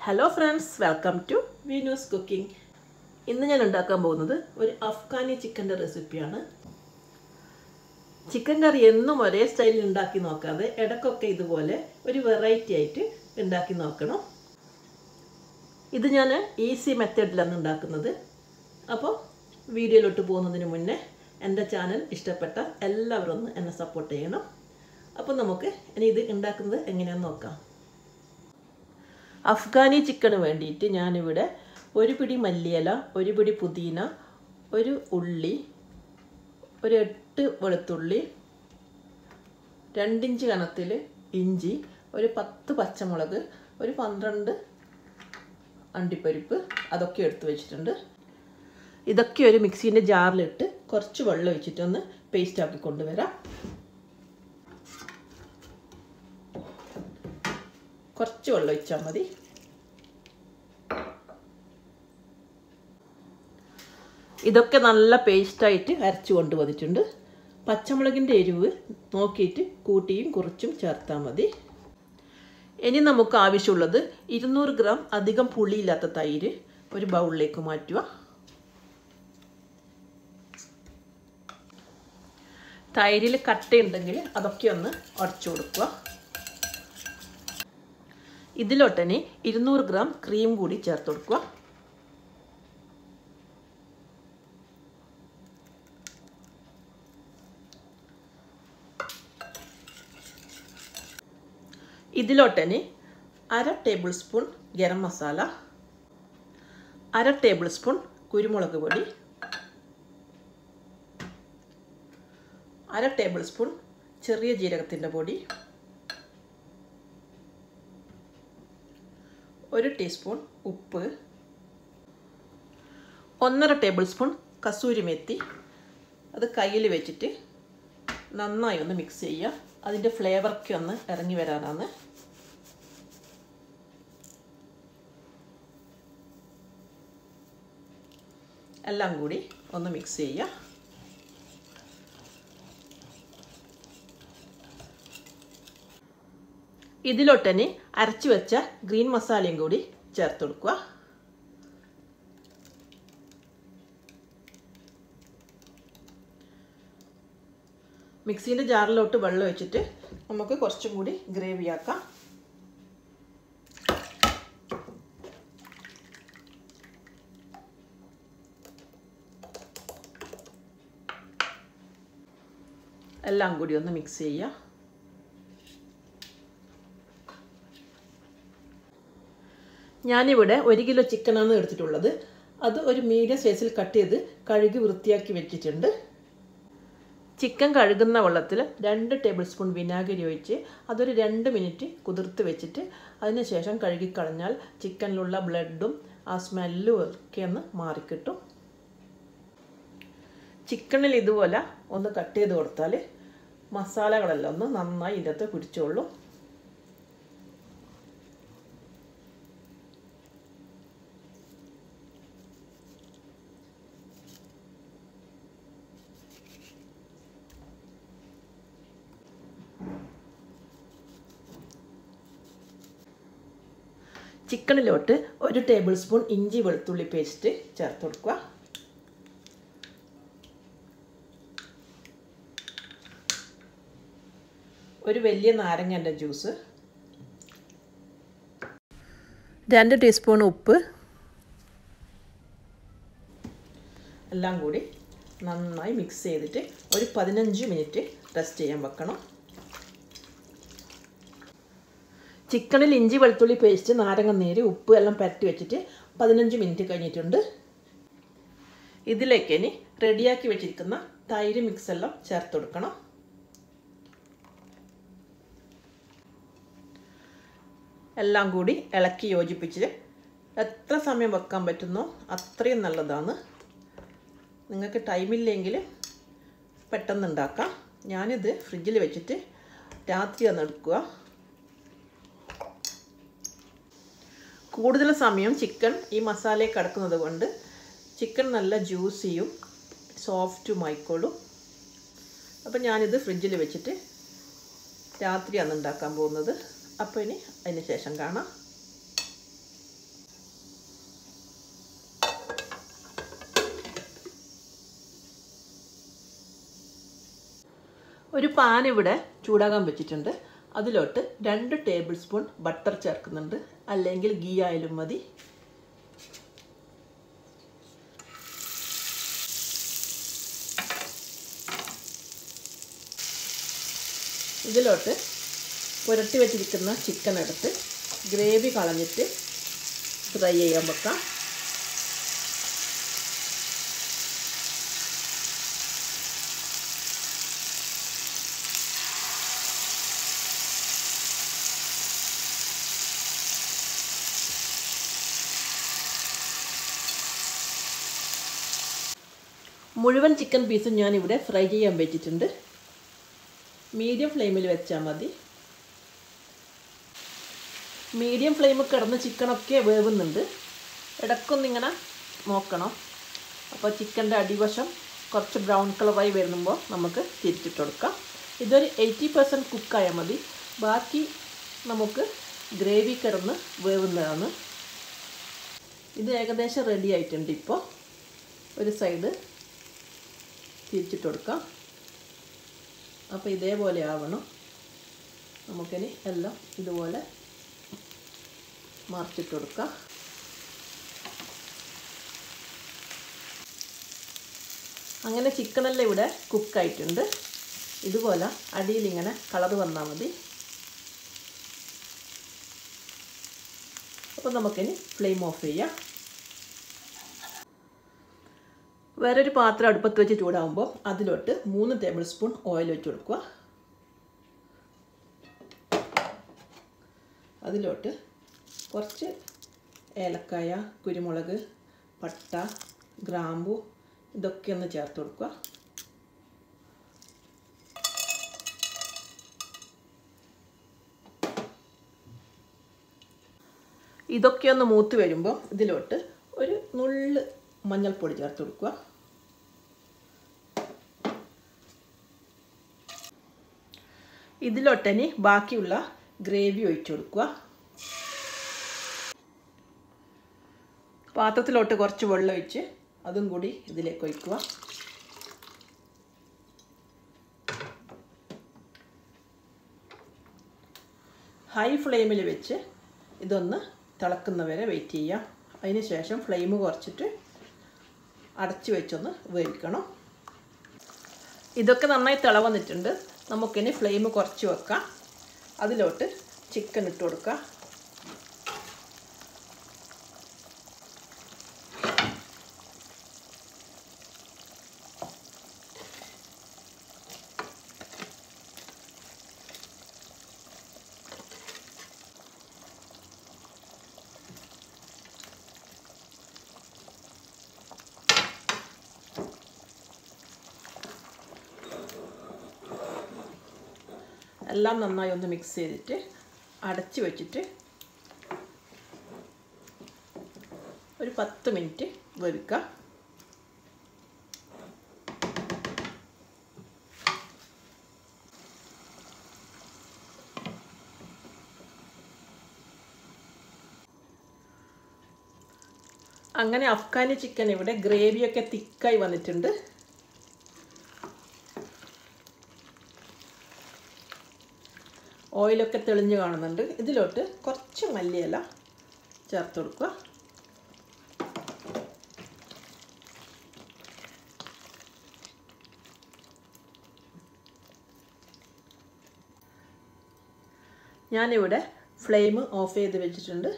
hello friends welcome to Veenu's cooking ഇന്ന് ഞാൻ ഉണ്ടാക്കാൻ പോകുന്നത് ഒരു അഫ്ഗാനി ചിക്കൻ്റെ റെസിപ്പിയാണ് ചിക്കൻ കറി എന്നും ഒരേ സ്റ്റൈലിൽ ഉണ്ടാക്കി നോക്കാതെ ഇടയ്ക്കൊക്കെ ഇതുപോലെ ഒരു വെറൈറ്റി ആയിട്ട് ഉണ്ടാക്കി നോക്കണം ഇത് ഞാൻ ഈസി മെത്തേഡിലാണ് ഉണ്ടാക്കുന്നത് അപ്പോൾ വീഡിയോയിലോട്ട് പോകുന്നതിന് മുന്നേ എൻ്റെ ചാനൽ ഇഷ്ടപ്പെട്ട എല്ലാവരും ഒന്ന് എന്നെ സപ്പോർട്ട് ചെയ്യണം അപ്പോൾ നമുക്ക് ഇനി ഇത് ഉണ്ടാക്കുന്നത് എങ്ങനെയാണെന്ന് നോക്കാം അഫ്ഗാനി ചിക്കന് വേണ്ടിയിട്ട് ഞാനിവിടെ ഒരു പിടി മല്ലിയില ഒരു പിടി പുതിന ഒരു ഉള്ളി ഒരു എട്ട് വെളുത്തുള്ളി രണ്ടിഞ്ച് കനത്തിൽ ഇഞ്ചി ഒരു പത്ത് പച്ചമുളക് ഒരു പന്ത്രണ്ട് അണ്ടിപ്പരിപ്പ് അതൊക്കെ എടുത്ത് വെച്ചിട്ടുണ്ട് ഇതൊക്കെ ഒരു മിക്സീൻ്റെ ജാറിലിട്ട് കുറച്ച് വെള്ളം ഒഴിച്ചിട്ടൊന്ന് പേസ്റ്റ് ആക്കി കൊണ്ടുവരാം കുറച്ച് വെള്ളം ഒഴിച്ചാൽ മതി ഇതൊക്കെ നല്ല പേസ്റ്റായിട്ട് അരച്ചു കൊണ്ടുവന്നിട്ടുണ്ട് പച്ചമുളകിൻ്റെ എരിവ് നോക്കിയിട്ട് കൂട്ടിയും കുറച്ചും ചേർത്താൽ മതി ഇനി നമുക്ക് ആവശ്യമുള്ളത് ഇരുന്നൂറ് ഗ്രാം അധികം പുളിയില്ലാത്ത തൈര് ഒരു ബൗളിലേക്ക് മാറ്റുക തൈരിൽ കട്ടയുണ്ടെങ്കിൽ അതൊക്കെ ഒന്ന് ഉടച്ചു കൊടുക്കുക ഇതിലോട്ടനെ ഇരുന്നൂറ് ഗ്രാം ക്രീം കൂടി ചേർത്ത് കൊടുക്കുക ഇതിലോട്ടനെ അര ടേബിൾ സ്പൂൺ ഗരം മസാല അര ടേബിൾ സ്പൂൺ കുരുമുളക് പൊടി അര ടേബിൾ സ്പൂൺ ചെറിയ ജീരകത്തിൻ്റെ പൊടി ഒരു ടീസ്പൂൺ ഉപ്പ് ഒന്നര ടേബിൾ സ്പൂൺ കസൂരി മെത്തി അത് കയ്യിൽ വെച്ചിട്ട് നന്നായി ഒന്ന് മിക്സ് ചെയ്യുക അതിൻ്റെ ഫ്ലേവറൊക്കെ ഒന്ന് ഇറങ്ങി വരാനാണ് എല്ലാം കൂടി ഒന്ന് മിക്സ് ചെയ്യുക ഇതിലോട്ടനെ അരച്ചു വെച്ച ഗ്രീൻ മസാലയും കൂടി ചേർത്ത് കൊടുക്കുക മിക്സീൻ്റെ ജാറിലോട്ട് വെള്ളം ഒഴിച്ചിട്ട് നമുക്ക് കുറച്ചും കൂടി ഗ്രേവി ആക്കാം എല്ലാം കൂടി ഒന്ന് മിക്സ് ചെയ്യുക ഞാനിവിടെ ഒരു കിലോ ചിക്കനാണ് എടുത്തിട്ടുള്ളത് അത് ഒരു മീഡിയം സൈസിൽ കട്ട് ചെയ്ത് കഴുകി വൃത്തിയാക്കി വെച്ചിട്ടുണ്ട് ചിക്കൻ കഴുകുന്ന വെള്ളത്തിൽ രണ്ട് ടേബിൾ സ്പൂൺ വിനാഗിരി ഒഴിച്ച് അതൊരു രണ്ട് മിനിറ്റ് കുതിർത്ത് വെച്ചിട്ട് അതിനുശേഷം കഴുകിക്കളഞ്ഞാൽ ചിക്കനിലുള്ള ബ്ലഡും ആ സ്മെല്ലും ഒക്കെ ഒന്ന് മാറിക്കിട്ടും ചിക്കനിൽ ഇതുപോലെ ഒന്ന് കട്ട് ചെയ്ത് കൊടുത്താൽ മസാലകളെല്ലാം ഒന്ന് നന്നായി ഇതിനകത്ത് പിടിച്ചോളും ചിക്കനിലോട്ട് ഒരു ടേബിൾ സ്പൂൺ ഇഞ്ചി വെളുത്തുള്ളി പേസ്റ്റ് ചേർത്ത് കൊടുക്കുക ഒരു വലിയ നാരങ്ങൻ്റെ ജ്യൂസ് രണ്ട് ടീസ്പൂൺ ഉപ്പ് എല്ലാം കൂടി നന്നായി മിക്സ് ചെയ്തിട്ട് ഒരു പതിനഞ്ച് മിനിറ്റ് റെസ്റ്റ് ചെയ്യാൻ വെക്കണം ചിക്കനിൽ ഇഞ്ചി വെളുത്തുള്ളി പേസ്റ്റ് നാരങ്ങ നീര് ഉപ്പ് എല്ലാം പരട്ടി വെച്ചിട്ട് പതിനഞ്ച് മിനിറ്റ് കഴിഞ്ഞിട്ടുണ്ട് ഇതിലേക്ക് ഇനി റെഡിയാക്കി വെച്ചിരിക്കുന്ന തൈര് മിക്സ് എല്ലാം ചേർത്ത് കൊടുക്കണം എല്ലാം കൂടി ഇളക്കി യോജിപ്പിച്ച് എത്ര സമയം വെക്കാൻ പറ്റുന്നോ അത്രയും നല്ലതാണ് നിങ്ങൾക്ക് ടൈമില്ലെങ്കിൽ പെട്ടെന്ന് ഉണ്ടാക്കാം ഞാനിത് ഫ്രിഡ്ജിൽ വെച്ചിട്ട് രാത്രിയാണ് എടുക്കുക കൂടുതൽ സമയം ചിക്കൻ ഈ മസാലയിൽ കിടക്കുന്നത് കൊണ്ട് ചിക്കൻ നല്ല ജ്യൂസിയും സോഫ്റ്റും ആയിക്കോളും അപ്പം ഞാനിത് ഫ്രിഡ്ജിൽ വെച്ചിട്ട് രാത്രിയാണ് ഉണ്ടാക്കാൻ പോകുന്നത് അപ്പോൾ ഇനി അതിന് ശേഷം കാണാം ഒരു പാൻ ഇവിടെ ചൂടാകാൻ വെച്ചിട്ടുണ്ട് അതിലോട്ട് രണ്ട് ടേബിൾ സ്പൂൺ ബട്ടർ ചേർക്കുന്നുണ്ട് അല്ലെങ്കിൽ ഗീ ആയാലും മതി ഇതിലോട്ട് പുരട്ടി വെച്ചിരിക്കുന്ന ചിക്കൻ എടുത്ത് ഗ്രേവി കളഞ്ഞിട്ട് ഫ്രൈ ചെയ്യാൻ വെക്കാം മുഴുവൻ ചിക്കൻ പീസും ഞാനിവിടെ ഫ്രൈ ചെയ്യാൻ വെച്ചിട്ടുണ്ട് മീഡിയം ഫ്ലെയിമിൽ വെച്ചാൽ മതി മീഡിയം ഫ്ലെയിമിൽ കിടന്ന് ചിക്കനൊക്കെ വേവുന്നുണ്ട് ഇടയ്ക്കൊന്നിങ്ങനെ നോക്കണം അപ്പോൾ ചിക്കൻ്റെ അടിവശം കുറച്ച് ബ്രൗൺ കളറായി വരുമ്പോൾ നമുക്ക് തിരിച്ചിട്ട് കൊടുക്കാം ഇതൊരു എയ്റ്റി പെർസെൻറ്റ് കുക്കായാൽ മതി ബാക്കി നമുക്ക് ഗ്രേവി കിടന്ന് വേവുന്നതാണ് ഇത് ഏകദേശം റെഡി ആയിട്ടുണ്ട് ഇപ്പോൾ ഒരു സൈഡ് തിരിച്ചിട്ട് കൊടുക്കാം അപ്പോൾ ഇതേപോലെ ആവണം നമുക്കിനി എല്ലാം ഇതുപോലെ മറിച്ചിട്ട് കൊടുക്കാം അങ്ങനെ ചിക്കനെല്ലാം ഇവിടെ കുക്കായിട്ടുണ്ട് ഇതുപോലെ അടിയിൽ ഇങ്ങനെ കളർ വന്നാൽ മതി അപ്പോൾ നമുക്കിനി ഫ്ലെയിം ഓഫ് ചെയ്യാം വേറൊരു പാത്രം അടുപ്പത്ത് വെച്ച് ചൂടാകുമ്പോൾ അതിലോട്ട് മൂന്ന് ടേബിൾ സ്പൂൺ ഓയിൽ വെച്ച് കൊടുക്കുക അതിലോട്ട് കുറച്ച് ഏലക്കായ കുരുമുളക് പട്ട ഗ്രാമ്പു ഇതൊക്കെ ഒന്ന് ചേർത്ത് കൊടുക്കുക ഇതൊക്കെ ഒന്ന് മൂത്ത് വരുമ്പോൾ ഇതിലോട്ട് ഒരു നുള്ള് മഞ്ഞൾപ്പൊടി ചേർത്ത് കൊടുക്കുക ഇതിലോട്ടനി ബാക്കിയുള്ള ഗ്രേവി ഒഴിച്ചു കൊടുക്കുക പാത്രത്തിലോട്ട് കുറച്ച് വെള്ളം ഒഴിച്ച് അതും കൂടി ഇതിലേക്ക് ഒഴിക്കുക ഹൈ ഫ്ലെയിമിൽ വെച്ച് ഇതൊന്ന് തിളക്കുന്നവരെ വെയിറ്റ് ചെയ്യാം അതിന് ശേഷം ഫ്ലെയിം കുറച്ചിട്ട് അടച്ചു വെച്ചൊന്ന് വേവിക്കണം ഇതൊക്കെ നന്നായി തിള വന്നിട്ടുണ്ട് നമുക്കിനി ഫ്ലെയിം കുറച്ച് വെക്കാം അതിലോട്ട് ചിക്കൻ ഇട്ട് കൊടുക്കാം എല്ലാം നന്നായി ഒന്ന് മിക്സ് ചെയ്തിട്ട് അടച്ച് വെച്ചിട്ട് ഒരു പത്ത് മിനിറ്റ് വേവിക്കുക അങ്ങനെ അഫ്ഗാനി ചിക്കൻ ഇവിടെ ഗ്രേവിയൊക്കെ തിക്കായി വന്നിട്ടുണ്ട് ഓയിലൊക്കെ തെളിഞ്ഞ് കാണുന്നുണ്ട് ഇതിലോട്ട് കുറച്ച് മല്ലിയില ചേർത്ത് കൊടുക്കുക ഞാനിവിടെ ഫ്ലെയിം ഓഫ് ചെയ്ത് വെച്ചിട്ടുണ്ട്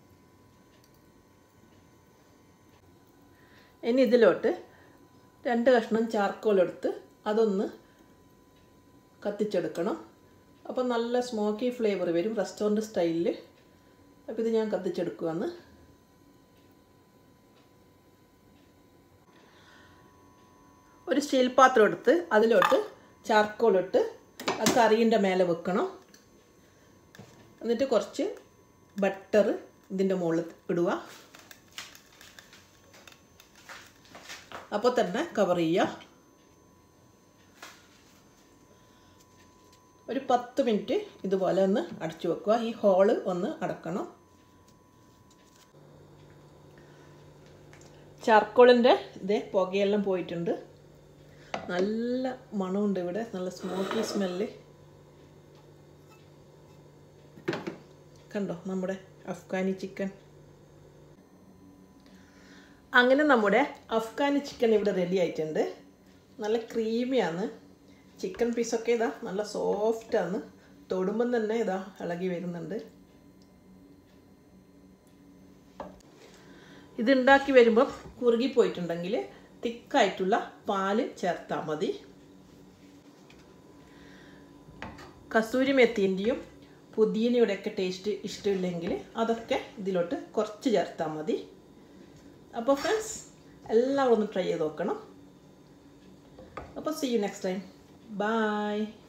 ഇനി ഇതിലോട്ട് രണ്ട് കഷ്ണം ചാർക്കോൾ എടുത്ത് അതൊന്ന് കത്തിച്ചെടുക്കണം അപ്പോൾ നല്ല സ്മോക്കി ഫ്ലേവർ വരും റെസ്റ്റോറൻറ്റ് സ്റ്റൈലിൽ അപ്പോൾ ഇത് ഞാൻ കത്തിച്ചെടുക്കുവാന്ന് ഒരു സ്റ്റീൽ പാത്രം എടുത്ത് അതിലോട്ട് ചാർക്കോൾ ഇട്ട് ആ കറീൻ്റെ മേലെ വെക്കണം എന്നിട്ട് കുറച്ച് ബട്ടർ ഇതിൻ്റെ മുകളിൽ ഇടുക അപ്പോൾ തന്നെ കവർ ചെയ്യുക ഒരു പത്ത് മിനിറ്റ് ഇതുപോലെ ഒന്ന് അടച്ചു വെക്കുക ഈ ഹോള് ഒന്ന് അടക്കണം ചാർക്കോളിൻ്റെ ഇതേ പുകയെല്ലാം പോയിട്ടുണ്ട് നല്ല മണമുണ്ട് ഇവിടെ നല്ല സ്മോക്കി സ്മെല്ല് കണ്ടോ നമ്മുടെ അഫ്ഗാനി ചിക്കൻ അങ്ങനെ നമ്മുടെ അഫ്ഗാനി ചിക്കൻ ഇവിടെ റെഡി ആയിട്ടുണ്ട് നല്ല ക്രീമിയാണ് ചിക്കൻ പീസൊക്കെ ഇതാ നല്ല സോഫ്റ്റാണ് തൊടുമ്പം തന്നെ ഇതാ ഇളകി വരുന്നുണ്ട് ഇത് ഉണ്ടാക്കി വരുമ്പോൾ കുറുകി പോയിട്ടുണ്ടെങ്കിൽ തിക്കായിട്ടുള്ള പാല് ചേർത്താൽ മതി കസൂരി മെത്തീൻ്റെയും പുതിയനയുടെയൊക്കെ ടേസ്റ്റ് ഇഷ്ടമില്ലെങ്കിൽ അതൊക്കെ ഇതിലോട്ട് കുറച്ച് ചേർത്താൽ മതി അപ്പോൾ ഫ്രണ്ട്സ് എല്ലാവരും ഒന്ന് ട്രൈ ചെയ്ത് നോക്കണം അപ്പോൾ see you next time by